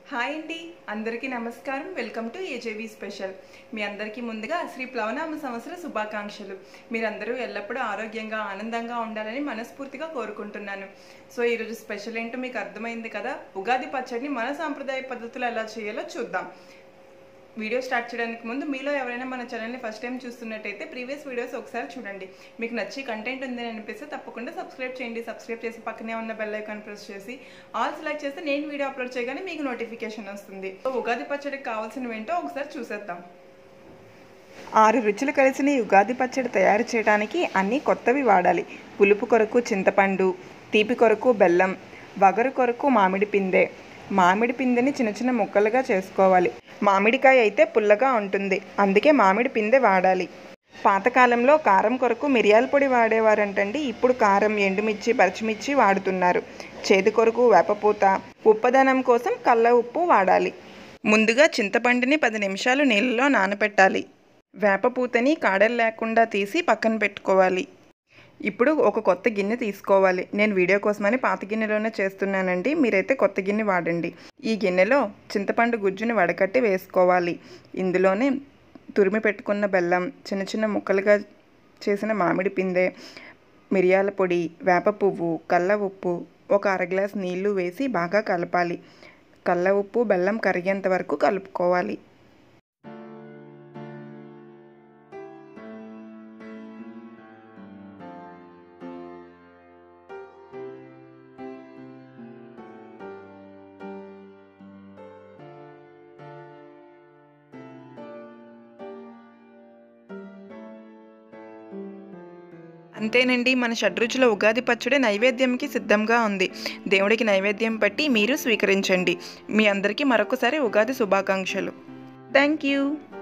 hi అండి అందరికీ నమస్కారం వెల్కమ్ టు ఏజేవి స్పెషల్ మీ అందరికీ ముందుగా శ్రీ ప్లవనామ సంవత్సర శుభాకాంక్షలు మీరందరూ ఎల్లప్పుడూ ఆరోగ్యంగా ఆనందంగా ఉండాలని మనస్ఫూర్తిగా కోరుకుంటున్నాను సో ఈరోజు స్పెషల్ ఏంటో మీకు అర్థమైంది కదా ఉగాది పచ్చడిని మన సాంప్రదాయ పద్ధతులు ఎలా చేయాలో చూద్దాం వీడియో స్టార్ట్ చేయడానికి ముందు మీలో ఎవరైనా మన ఛానల్ని ఫస్ట్ టైం చూస్తున్నట్టయితే ప్రీవియస్ వీడియోస్ ఒకసారి చూడండి మీకు నచ్చి కంటెంట్ ఉందని అనిపిస్తే తప్పకుండా సబ్స్క్రైబ్ చేయండి సబ్స్క్రైబ్ చేసి పక్కనే ఉన్న బెల్ ఐకాన్ ప్రెస్ చేసి ఆల్ సెలెక్ట్ చేస్తే నేను వీడియో అప్లోడ్ చేయగానే మీకు నోటిఫికేషన్ వస్తుంది సో ఉగాది పచ్చడికి కావాల్సినవి ఏంటో ఒకసారి చూసేద్దాం ఆరు రుచులు కలిసిన ఈ ఉగాది పచ్చడి తయారు చేయడానికి అన్నీ కొత్తవి వాడాలి పులుపు కొరకు చింతపండు తీపి కొరకు బెల్లం వగరు కొరకు మామిడి పిందె మామిడి పిందెని చిన్న చిన్న ముక్కలుగా చేసుకోవాలి మామిడికాయ అయితే పుల్లగా ఉంటుంది అందుకే మామిడి పిందె వాడాలి పాతకాలంలో కారం కొరకు మిరియాల పొడి వాడేవారంటండి ఇప్పుడు కారం ఎండుమిర్చి పచ్చిమిర్చి వాడుతున్నారు చేదు కొరకు వేపపూత ఉప్పదనం కోసం కళ్ళ ఉప్పు వాడాలి ముందుగా చింతపండుని పది నిమిషాలు నీళ్ళలో నానబెట్టాలి వేపపూతని కాడలు లేకుండా తీసి పక్కన పెట్టుకోవాలి ఇప్పుడు ఒక కొత్త గిన్నె తీసుకోవాలి నేను వీడియో కోసమని పాత గిన్నెలోనే చేస్తున్నానండి మీరైతే కొత్త గిన్నె వాడండి ఈ గిన్నెలో చింతపండు గుజ్జుని వడకట్టి వేసుకోవాలి ఇందులోనే తురిమి పెట్టుకున్న బెల్లం చిన్న చిన్న ముక్కలుగా చేసిన మామిడి పిందె మిరియాల పొడి వేప పువ్వు కల్ల ఉప్పు ఒక అర గ్లాస్ నీళ్లు వేసి బాగా కలపాలి కల్ల ఉప్పు బెల్లం కరిగేంత వరకు కలుపుకోవాలి అంతేనండి మన షడ్రుచుల ఉగాది పచ్చడి నైవేద్యంకి సిద్ధంగా ఉంది దేవుడికి నైవేద్యం పట్టి మీరు స్వీకరించండి మీ అందరికీ మరొకసారి ఉగాది శుభాకాంక్షలు థ్యాంక్ యూ